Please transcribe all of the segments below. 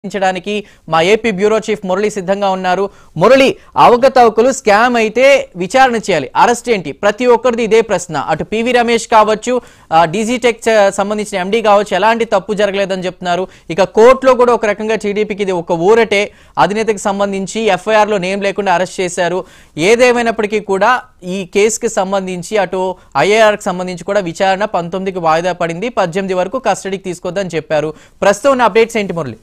చర్చించడానికి మా AP bureau chief Murali సిద్ధంగా ఉన్నారు మురళి అవకతవకలు స్కామ్ అయితే విచారణ చేయాలి అరెస్ట్ ఏంటి ప్రతి ఒక్కరిది ఇదే ప్రశ్న అటు పివి రమేష్ కావచ్చు డీజీటెక్ సంబంధించిన ఎండీ కావచ్చు ఎలాంటి తప్పు జరగలేదని చెప్తున్నారు ఇక కోర్టులో కూడా ఒక రకంగా టీడీపీకి ఇది ఒక ఊరటే అధినేతకి సంబంధించి ఎఫ్ఐఆర్ లో నేమ్ లేకుండా అరెస్ట్ చేశారు ఏదేమైనప్పటికీ కూడా ఈ కేసుకి సంబంధించి అటు ఐఏఆర్ కి సంబంధించి కూడా విచారణ పంతొమ్మిదికి వాయిదా పడింది పద్దెనిమిది వరకు కస్టడీకి తీసుకోవద్దని చెప్పారు ప్రస్తుతం ఉన్న అప్డేట్స్ ఏంటి మురళి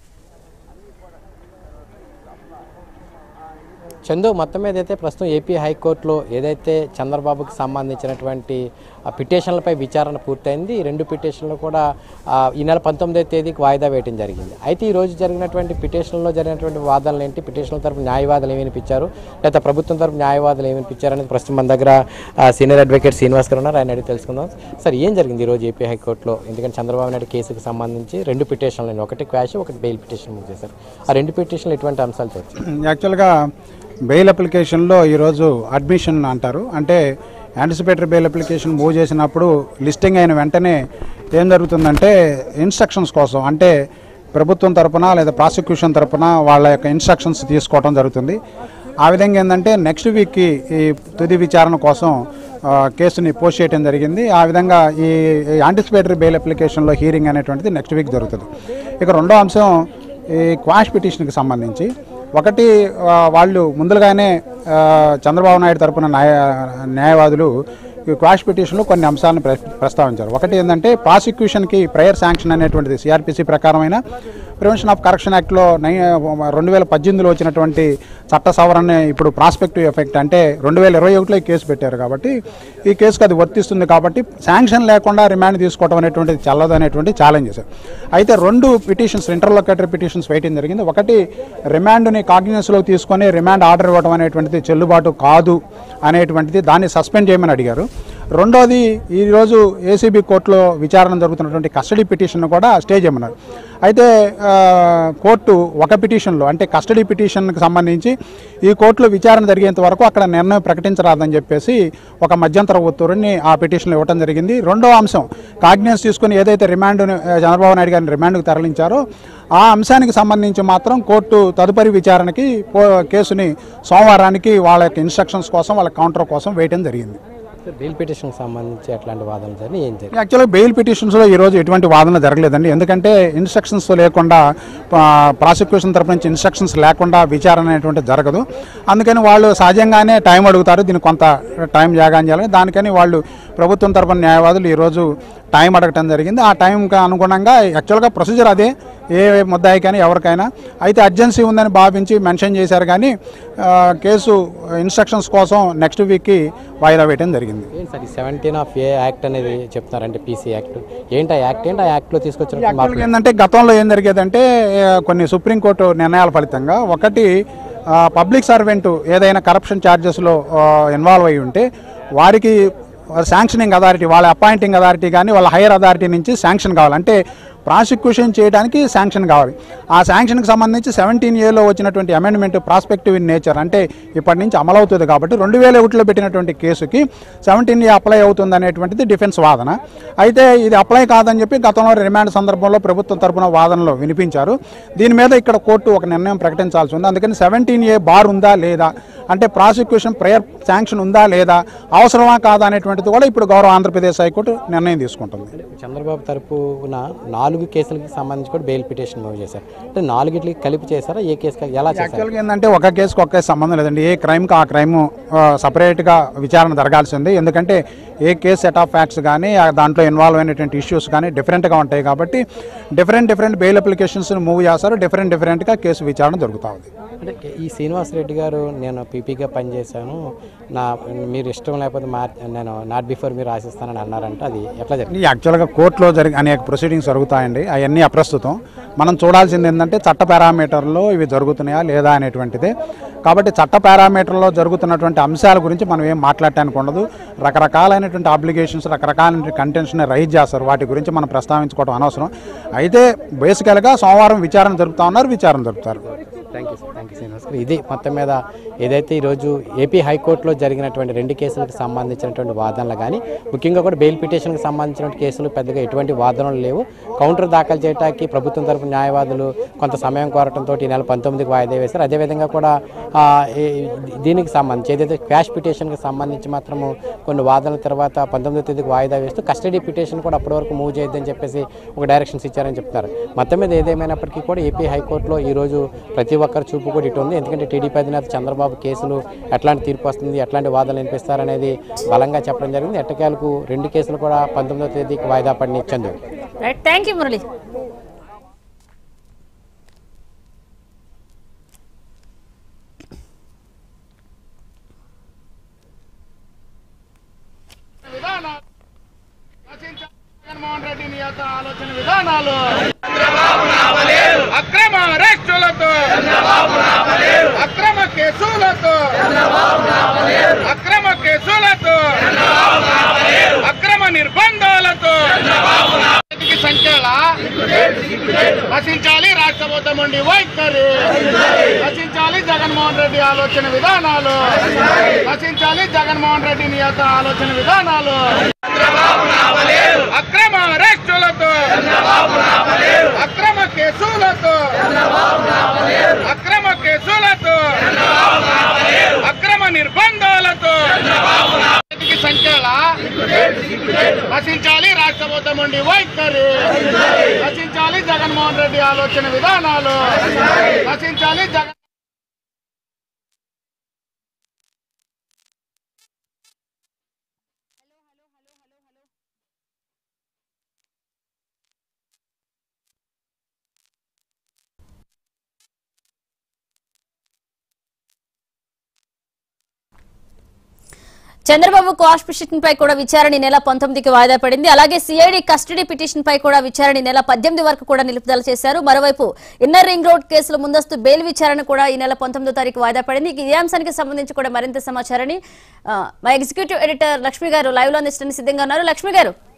చందు మొత్తం మీద అయితే ప్రస్తుతం ఏపీ హైకోర్టులో ఏదైతే చంద్రబాబుకి సంబంధించినటువంటి ఆ పిటిషన్లపై విచారణ పూర్తయింది ఈ రెండు పిటిషన్లు కూడా ఆ, ఈ నెల పంతొమ్మిదో తేదీకి వాయిదా వేయడం జరిగింది అయితే ఈ రోజు జరిగినటువంటి పిటిషన్లో జరిగినటువంటి వాదనలు ఏంటి పిటిషన్ల తరపు న్యాయవాదులు ఏమి వినిపించారు లేదా ప్రభుత్వం తరపు న్యాయవాదులు ఏమి వినిపించారు అనేది ప్రస్తుతం మన దగ్గర ఆ, సీనియర్ అడ్వకేట్ శ్రీనివాస్ గారు ఉన్నారు ఆయన అడిగి తెలుసుకుందాం సార్ ఏం జరిగింది ఈ రోజు ఏపీ హైకోర్టులో ఎందుకంటే చంద్రబాబు నాయుడు కేసుకు సంబంధించి రెండు పిటిషన్లు ఉన్నాయి. ఒకటి క్వాష్ ఒకటి బెయిల్ పిటిషన్ మూవ్ చేశారు ఆ రెండు పిటిషన్లు ఎటువంటి అంశాలు వచ్చాయి యాక్చువల్గా బెయిల్ అప్లికేషన్లో ఈరోజు అడ్మిషన్ అంటారు అంటే యాంటిసిపేటరీ బెయిల్ అప్లికేషన్ మూవ్ చేసినప్పుడు లిస్టింగ్ అయిన వెంటనే ఏం జరుగుతుందంటే ఇన్స్ట్రక్షన్స్ కోసం అంటే ప్రభుత్వం తరపున లేదా ప్రాసిక్యూషన్ తరపున వాళ్ళ యొక్క ఇన్స్ట్రక్షన్స్ తీసుకోవడం జరుగుతుంది ఆ విధంగా ఏంటంటే నెక్స్ట్ వీక్కి ఈ తుది విచారణ కోసం ఆ, కేసుని పోస్ట్ చేయడం జరిగింది ఆ విధంగా ఈ యాంటిసిపేటరీ బెయిల్ అప్లికేషన్లో హీరింగ్ అనేటువంటిది నెక్స్ట్ వీక్ జరుగుతుంది ఇక రెండో అంశం ఈ క్వాష్ పిటిషన్కి సంబంధించి ఒకటి ఆ, వాళ్ళు ముందుగానే ఆ, చంద్రబాబు నాయుడు తరపున న్యాయ న్యాయవాదులు ఈ క్వాష్ పిటిషన్లో కొన్ని అంశాలను ప్ర- ప్రస్తావించారు ఒకటి ఏంటంటే ప్రాసిక్యూషన్కి ప్రయర్ శాంక్షన్ అనేటువంటిది సిఆర్పిసి ప్రకారమైన ప్రివెన్షన్ ఆఫ్ కరప్షన్ యాక్ట్లో నై రెండు వేల పద్దెనిమిదిలో వచ్చినటువంటి చట్ట సవరణ ఇప్పుడు ప్రాస్పెక్టివ్ ఎఫెక్ట్ అంటే రెండు వేల ఇరవై ఒకటిలో ఈ కేసు పెట్టారు కాబట్టి ఈ కేసుకు అది వర్తిస్తుంది కాబట్టి శాంక్షన్ లేకుండా రిమాండ్ తీసుకోవడం అనేటువంటిది చల్లదు అనేటువంటి ఛాలెంజెస్ అయితే రెండు పిటిషన్స్ ఇంటర్లోకేటరీ పిటిషన్స్ వేయడం జరిగింది ఒకటి రిమాండ్ని కాగ్నియన్స్లో తీసుకొని రిమాండ్ ఆర్డర్ ఇవ్వడం అనేటువంటిది చెల్లుబాటు కాదు అనేటువంటిది దాన్ని సస్పెండ్ చేయమని అడిగారు రెండోది ఈరోజు ఏసీబీ కోర్టులో విచారణ జరుగుతున్నటువంటి కస్టడీ పిటిషన్ కూడా స్టే చేయమన్నారు అయితే ఆ, కోర్టు ఒక పిటిషన్లో అంటే కస్టడీ పిటిషన్కి సంబంధించి ఈ కోర్టులో విచారణ జరిగేంత వరకు అక్కడ నిర్ణయం ప్రకటించరాదని చెప్పేసి ఒక మధ్యంతర ఉత్తర్వుని ఆ పిటిషన్లో ఇవ్వడం జరిగింది రెండో అంశం కాగ్నియన్స్ తీసుకుని ఏదైతే రిమాండ్ చంద్రబాబు నాయుడు గారిని రిమాండ్కు తరలించారో ఆ అంశానికి సంబంధించి మాత్రం కోర్టు తదుపరి విచారణకి పో- కేసుని సోమవారానికి వాళ్ళ యొక్క ఇన్స్ట్రక్షన్స్ కోసం వాళ్ళ కౌంటర్ కోసం వేయడం జరిగింది బెయిల్ పిటిషన్కి సంబంధించి ఎట్లాంటి వాదనలు జరిగినాయి ఏం జరిగింది యాక్చువల్గా బెయిల్ పిటిషన్స్లో ఈరోజు ఎటువంటి వాదన జరగలేదండి ఎందుకంటే ఇన్స్ట్రక్షన్స్ లేకుండా ప్రాసిక్యూషన్ తరపు నుంచి ఇన్స్ట్రక్షన్స్ లేకుండా విచారణ అనేటువంటి జరగదు అందుకని వాళ్ళు సహజంగానే టైం అడుగుతారు దీనికి కొంత టైం జాగాన్ చేయాలని దానికని వాళ్ళు ప్రభుత్వం తరపున న్యాయవాదులు ఈరోజు టైం అడగటం జరిగింది ఆ టైంకి అనుగుణంగా యాక్చువల్గా ప్రొసీజర్ అదే ఏ ముద్దాయి కానీ ఎవరికైనా అయితే అర్జెన్సీ ఉందని భావించి మెన్షన్ చేశారు కానీ ఆ, కేసు ఇన్స్ట్రక్షన్స్ కోసం నెక్స్ట్ వీక్కి వాయిదా వేయడం జరిగింది ఏంటి సార్ ఈ సెవెంటీన్ ఆఫ్ ఏ యాక్ట్ అనేది చెప్తున్నారంటే పీసీ యాక్ట్ ఏంటి ఆ యాక్ట్ ఏంటి ఆ యాక్ట్లో తీసుకొచ్చిన యాక్చువల్గా ఏంటంటే గతంలో ఏం జరిగేదంటే ఆ, కొన్ని సుప్రీంకోర్టు నిర్ణయాల ఫలితంగా ఒకటి ఆ, పబ్లిక్ సర్వెంట్ ఏదైనా కరప్షన్ ఛార్జెస్లో ఇన్వాల్వ్ అయి ఉంటే వారికి శాంక్షనింగ్ అథారిటీ వాళ్ళ అపాయింటింగ్ అథారిటీ కానీ వాళ్ళ హైయర్ అథారిటీ నుంచి శాంక్షన్ కావాలి అంటే ప్రాసిక్యూషన్ చేయడానికి శాంక్షన్ కావాలి ఆ శాంక్షన్కి సంబంధించి సెవెంటీన్ ఏలో వచ్చినటువంటి అమెండ్మెంట్ ప్రాస్పెక్టివ్ ఇన్ నేచర్ అంటే ఇప్పటి నుంచి అమలవుతుంది కాబట్టి రెండు వేల ఒకటిలో పెట్టినటువంటి కేసుకి సెవెంటీన్ ఏ అప్లై అవుతుంది అనేటువంటిది డిఫెన్స్ వాదన అయితే ఇది అప్లై కాదని చెప్పి గతంలో రిమాండ్ సందర్భంలో ప్రభుత్వం తరపున వాదనలు వినిపించారు దీని మీద ఇక్కడ కోర్టు ఒక నిర్ణయం ప్రకటించాల్సి ఉంది అందుకని సెవెంటీన్ ఏ బార్ ఉందా లేదా అంటే ప్రాసిక్యూషన్ ప్రేయర్ శాంక్షన్ ఉందా లేదా అవసరమా కాదా అనేటువంటిది కూడా ఇప్పుడు గౌరవ ఆంధ్రప్రదేశ్ హైకోర్టు నిర్ణయం తీసుకుంటుంది చంద్రబాబు తరపున నాలుగు కేసులకి సంబంధించి కూడా బెయిల్ పిటిషన్ మూవ్ చేశారు అంటే నాలుగిట్లకి కలిపి చేశారా ఏ కేసు ఎలా చేశారు యాక్చువల్గా ఏంటంటే ఒక కేసుకి ఒక కేసు సంబంధం లేదండి ఏ క్రైమ్కి ఆ క్రైమ్ సపరేట్గా విచారణ జరగాల్సింది ఎందుకంటే ఏ కేసు సెట్ ఆఫ్ ఫ్యాక్ట్స్ కానీ ఆ దాంట్లో ఇన్వాల్వ్ అయినటువంటి ఇష్యూస్ కానీ డిఫరెంట్గా ఉంటాయి కాబట్టి different different bail applications move చేస్తారు డిఫరెంట్ డిఫరెంట్గా కేసు విచారణ జరుగుతూ ఉంది అంటే ఈ శ్రీనివాస్ రెడ్డి గారు నేను పీపీగా పనిచేశాను నా మీరు ఇష్టం లేకపోతే మా నేను నాట్ బిఫోర్ మీరు రాసిస్తానని అన్నారంటే అది ఎట్లా జరిగింది ఈ యాక్చువల్గా కోర్టులో జరిగి అనేక ప్రొసీడింగ్స్ జరుగుతాయండి అవన్నీ అప్రస్తుతం మనం చూడాల్సింది ఏంటంటే చట్ట పారామీటర్లో ఇవి జరుగుతున్నాయా లేదా అనేటువంటిదే కాబట్టి చట్ట పారామీటర్లో జరుగుతున్నటువంటి అంశాల గురించి మనం ఏం మాట్లాడటానికి ఉండదు రకరకాలైనటువంటి అప్లికేషన్స్ రకరకాలైన కంటెన్షన్ రైజ్ చేస్తారు వాటి గురించి మనం ప్రస్తావించుకోవడం అనవసరం అయితే బేసికల్గా సోమవారం విచారణ జరుపుతా ఉన్నారు విచారణ జరుపుతారు thank you sir thank you Srinivas garu ఇది మొత్తం మీద ఏదైతే ఈరోజు ఏపీ హైకోర్టులో జరిగినటువంటి రెండు కేసులకు సంబంధించినటువంటి వాదనలు కానీ ముఖ్యంగా కూడా బెయిల్ పిటిషన్కి సంబంధించినటువంటి కేసులు పెద్దగా ఎటువంటి వాదనలు లేవు కౌంటర్ దాఖలు చేయడానికి ప్రభుత్వం తరపు న్యాయవాదులు కొంత సమయం కోరటంతో ఈ నెల పంతొమ్మిదికి వాయిదా వేశారు అదేవిధంగా కూడా ఆ, ఈ- దీనికి సంబంధించి ఏదైతే క్వాష్ పిటిషన్కి సంబంధించి మాత్రము కొన్ని వాదనల తర్వాత పంతొమ్మిదో తేదీకి వాయిదా వేస్తూ కస్టడీ పిటిషన్ కూడా అప్పటి వరకు మూవ్ చేయొద్దని చెప్పేసి ఒక డైరెక్షన్స్ ఇచ్చారని చెప్తున్నారు మొత్తం మీద ఏదేమైనప్పటికీ కూడా ఏపీ హైకోర్టులో ఈ రోజు ప్రతి ఒక్కరి చూపు కూడా ఇటు ఉంది ఎందుకంటే టీడీపీ అధినేత చంద్రబాబు కేసులు ఎట్లాంటి తీర్పు వస్తుంది ఎట్లాంటి వాదనలు వినిపిస్తారనేది బలంగా చెప్పడం జరిగింది ఎట్టకేలకు రెండు కేసులు కూడా పంతొమ్మిదో తేదీకి వాయిదా పడిన ఇచ్చింది రైట్ థ్యాంక్ యూ మురళి విధానాలు రచించాలి జగన్మోహన్ రెడ్డి నియత ఆలోచన విధానాలు అక్రమ అరెస్టులతో అక్రమ కేసులతో అక్రమ కేసులతో అక్రమ నిర్బంధాలతో చేతికి సంఖ్యల నశించాలి రాష్ట్రబోధ మండి వైఖరి నశించాలి జగన్మోహన్ రెడ్డి ఆలోచన విధానాలు నశించాలి జగన్మోహన్ రెడ్డి నియత ఆలోచన విధానాలు అక్రమ అరెస్టులతో అక్రమ కేసులతో అక్రమ కేసులతో అక్రమ నిర్బంధాలతో చేతికి సంఖ్యల నశించాలి రాష్ట్రబోధ మండి వైఖరి నశించాలి జగన్మోహన్ రెడ్డి ఆలోచన విధానాలు నశించాలి జగన్ చంద్రబాబు క్వాష్ పిటిషన్ పై కూడా విచారణ ఈ నెల పంతొమ్మిదికి వాయిదా పడింది అలాగే సిఐడి కస్టడీ పిటిషన్ పై కూడా విచారణ ఈ నెల పద్దెనిమిది వరకు కూడా నిలుపుదల చేశారు మరోవైపు ఇన్నర్ రింగ్ రోడ్ కేసులో ముందస్తు బెయిల్ విచారణ కూడా ఈ నెల పంతొమ్మిదో తారీఖు వాయిదా పడింది ఇక ఈ అంశానికి సంబంధించి కూడా మరింత సమాచారాన్ని ఆ, మా ఎగ్జిక్యూటివ్ ఎడిటర్ లక్ష్మి గారు లైవ్ లో అందించడానికి సిద్ధంగా ఉన్నారు లక్ష్మి గారు